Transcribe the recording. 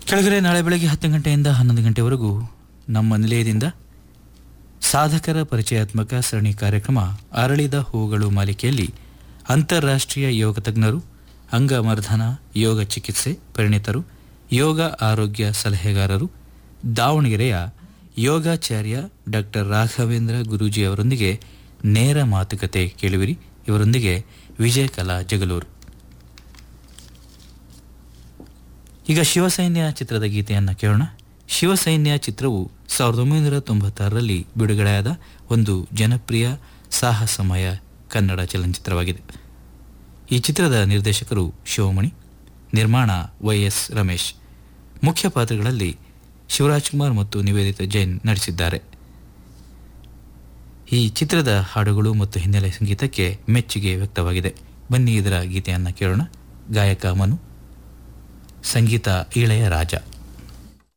ಕೆಳಗಡೆ ನಾಳೆ ಬೆಳಗ್ಗೆ ಹತ್ತು ಗಂಟೆಯಿಂದ ಹನ್ನೊಂದು ಗಂಟೆವರೆಗೂ ನಮ್ಮ ನಿಲಯದಿಂದ ಸಾಧಕರ ಪರಿಚಯಾತ್ಮಕ ಸರಣಿ ಕಾರ್ಯಕ್ರಮ ಅರಳಿದ ಹೂಗಳು ಮಾಲಿಕೆಯಲ್ಲಿ ಅಂತಾರಾಷ್ಟ್ರೀಯ ಯೋಗ ತಜ್ಞರು ಅಂಗಮರ್ಧನ ಯೋಗ ಚಿಕಿತ್ಸೆ ಪರಿಣಿತರು ಯೋಗ ಆರೋಗ್ಯ ಸಲಹೆಗಾರರು ದಾವಣಗೆರೆಯ ಯೋಗಾಚಾರ್ಯ ಡಾಕ್ಟರ್ ರಾಘವೇಂದ್ರ ಗುರೂಜಿ ಅವರೊಂದಿಗೆ ನೇರ ಮಾತುಕತೆ ಕೇಳುವಿರಿ ಇವರೊಂದಿಗೆ ವಿಜಯಕಲಾ ಜಗಲೂರು ಈಗ ಶಿವಸೈನ್ಯ ಚಿತ್ರದ ಗೀತೆಯನ್ನು ಕೇಳೋಣ ಶಿವಸೈನ್ಯ ಚಿತ್ರವು ಸಾವಿರದ ಒಂಬೈನೂರ ತೊಂಬತ್ತಾರರಲ್ಲಿ ಬಿಡುಗಡೆಯಾದ ಒಂದು ಜನಪ್ರಿಯ ಸಾಹಸಮಯ ಕನ್ನಡ ಚಲನಚಿತ್ರವಾಗಿದೆ ಈ ಚಿತ್ರದ ನಿರ್ದೇಶಕರು ಶಿವಮಣಿ ನಿರ್ಮಾಣ ವೈ ಎಸ್ ರಮೇಶ್ ಮುಖ್ಯ ಪಾತ್ರಗಳಲ್ಲಿ ಶಿವರಾಜ್ ಕುಮಾರ್ ಮತ್ತು ನಿವೇದಿತಾ ಜೈನ್ ನಟಿಸಿದ್ದಾರೆ ಈ ಚಿತ್ರದ ಹಾಡುಗಳು ಮತ್ತು ಹಿನ್ನೆಲೆ ಸಂಗೀತಕ್ಕೆ ಮೆಚ್ಚುಗೆ ವ್ಯಕ್ತವಾಗಿದೆ ಬನ್ನಿ ಇದರ ಗೀತೆಯನ್ನು ಕೇಳೋಣ ಗಾಯಕ ಮನು ಸಂಗೀತ ಇಳೆಯ ರಾಜ